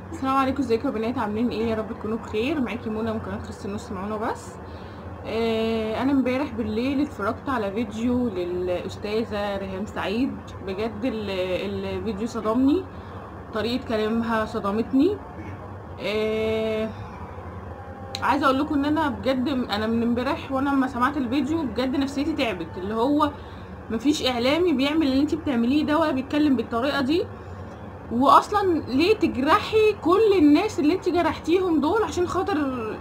السلام عليكم ازيكم يا بنات عاملين ايه يا رب تكونوا بخير معاكي منى من قناه خس النص معانا بس آه انا امبارح بالليل اتفرجت على فيديو للاستاذه ريهام سعيد بجد ال- الفيديو صدمني طريقه كلامها صدمتني آه عايزه اقول لكم ان انا بجد انا من امبارح وانا لما سمعت الفيديو بجد نفسيتي تعبت اللي هو مفيش اعلامي بيعمل اللي انت بتعمليه ده ولا بيتكلم بالطريقه دي واصلا ليه تجرحي كل الناس اللي انت جرحتيهم دول عشان خاطر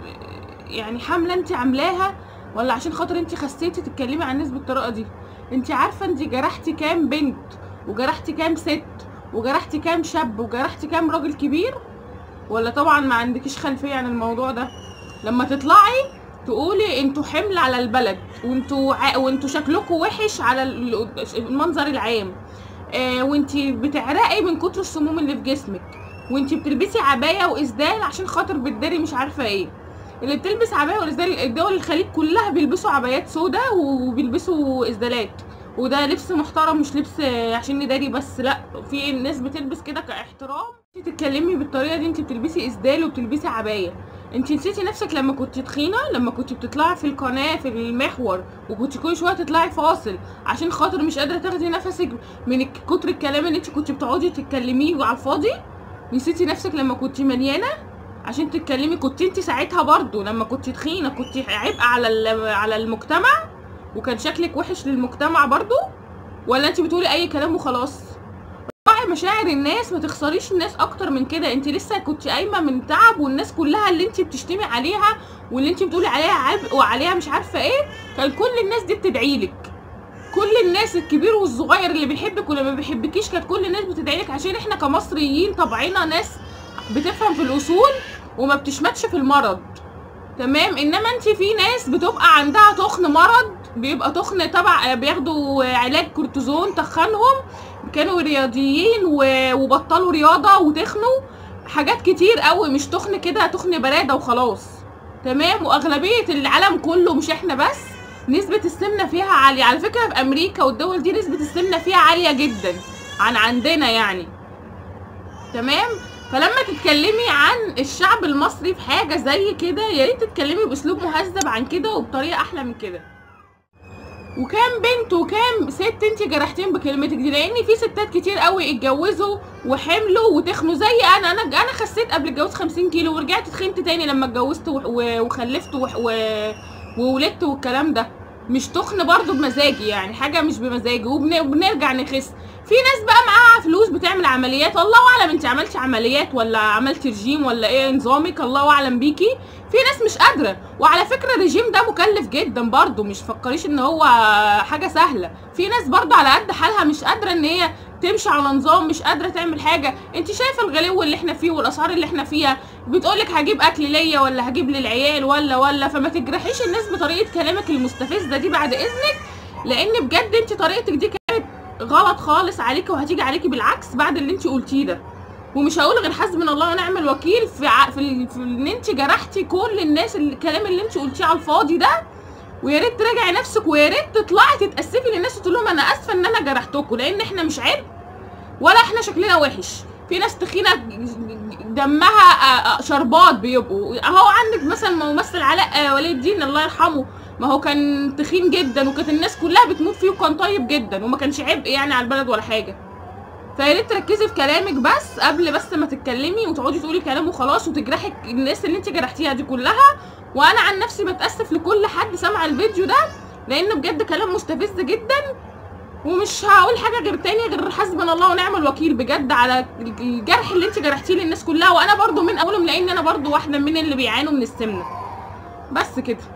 يعني حمله انت عاملاها ولا عشان خاطر انت خسيتي تتكلمي عن الناس بالطريقه دي انت عارفه انت جرحتي كام بنت وجرحتي كام ست وجرحتي كام شاب وجرحتي كام راجل كبير ولا طبعا ما عندكيش خلفيه عن الموضوع ده لما تطلعي تقولي انتوا حمل على البلد وانتوا ع... وانتوا شكلكم وحش على ال- المنظر العام آه وانتي بتعرقي من كتر السموم اللي في جسمك وانتي بتلبسي عبايه واسدال عشان خاطر بتداري مش عارفه ايه اللي بتلبس عبايه واسدال الدول الخليج كلها بيلبسوا عبايات سودا وبيلبسوا اسدالات وده لبس محترم مش لبس آه، عشان نداري بس لا في ناس بتلبس كده كاحترام انتي تتكلمي بالطريقه دي انتي بتلبسي اسدال وبتلبسي عبايه انتي نسيتي نفسك لما كنت تخينه لما كنت بتطلعي في القناه في المحور وكنت كل شويه تطلعي فاصل عشان خاطر مش قادره تاخدي نفسك من الك- كتر الكلام اللي انت كنت بتقعدي تتكلميه على الفاضي نسيتي نفسك لما كنت مليانه عشان تتكلمي كنت انت ساعتها برضو لما كنت تخينه كنت عبء على ال- على المجتمع وكان شكلك وحش للمجتمع برضو ولا انت بتقولي اي كلام وخلاص راعي مشاعر الناس ما تخسريش الناس اكتر من كده انت لسه كنت قايمه من تعب والناس كلها اللي انت بتشتمي عليها واللي انت بتقولي عليها عبء وعليها مش عارفه ايه كان كل الناس دي بتدعيلك كل الناس الكبير والصغير اللي بيحبك واللي ما بيحبكيش كانت كل الناس بتدعيلك عشان احنا كمصريين طبعنا ناس بتفهم في الاصول وما بتشمتش في المرض تمام انما انت في ناس بتبقى عندها تخن مرض بيبقى تخن تبع بياخدوا علاج كورتيزون تخنهم كانوا رياضيين و- وبطلوا رياضه وتخنوا حاجات كتير قوي مش تخن كده تخن براده وخلاص تمام واغلبيه العالم كله مش احنا بس نسبة السمنة فيها عالية على فكرة في أمريكا والدول دي نسبة السمنة فيها عالية جدا عن عندنا يعني تمام فلما تتكلمي عن الشعب المصري في حاجة زي كده يا ريت تتكلمي بأسلوب مهذب عن كده وبطريقة أحلى من كده وكام بنت وكام ست انت جرحتين بكلمتك دي لان في ستات كتير قوي اتجوزوا وحملوا وتخنوا زي انا انا انا خسيت قبل الجواز 50 كيلو ورجعت تخنت تاني لما اتجوزت و- و- وخلفت و- و- وولدت والكلام ده مش تخن برضو بمزاجي يعني حاجه مش بمزاجي وبن- وبنرجع نخس في ناس بقى معاها فلوس بتعمل عمليات الله اعلم انت عملتي عمليات ولا عملتي رجيم ولا ايه نظامك الله اعلم بيكي في ناس مش قادره وعلى فكره الرجيم ده مكلف جدا برضو مش فكريش ان هو حاجه سهله في ناس برضو على قد حالها مش قادره ان هي تمشي على نظام مش قادره تعمل حاجه انت شايفه الغلو اللي احنا فيه والاسعار اللي احنا فيها بتقولك هجيب اكل ليا ولا هجيب للعيال ولا ولا فما تجرحيش الناس بطريقه كلامك المستفزه دي بعد اذنك لان بجد انت طريقتك دي كانت غلط خالص عليكي وهتيجي عليكي بالعكس بعد اللي انت قلتيه ده ومش هقول غير حسبنا الله ونعم الوكيل في ع... في, ال... في ان انت جرحتي كل الناس اللي- الكلام اللي انت قلتيه على الفاضي ده ويا ريت تراجعي نفسك ويا ريت تطلعي تتاسفي للناس وتقول لهم انا اسفه ان انا جرحتكم لان احنا مش عيب ولا احنا شكلنا وحش في ناس تخينه دمها آه، آه، شربات بيبقوا اهو عندك مثلا ممثل علاء آه، ولي الدين الله يرحمه ما هو كان تخين جدا وكانت الناس كلها بتموت فيه وكان طيب جدا وما كانش عبء يعني على البلد ولا حاجه فيا ريت تركزي في كلامك بس قبل بس ما تتكلمي وتقعدي تقولي كلام وخلاص وتجرحي الناس اللي انت جرحتيها دي كلها وانا عن نفسي بتاسف لكل حد سمع الفيديو ده لانه بجد كلام مستفز جدا ومش هقول حاجه غير تاني غير حسبنا الله ونعم الوكيل بجد على الجرح اللي انت جرحتيه للناس كلها وانا برضو من اولهم لان انا برضو واحده من اللي بيعانوا من السمنه بس كده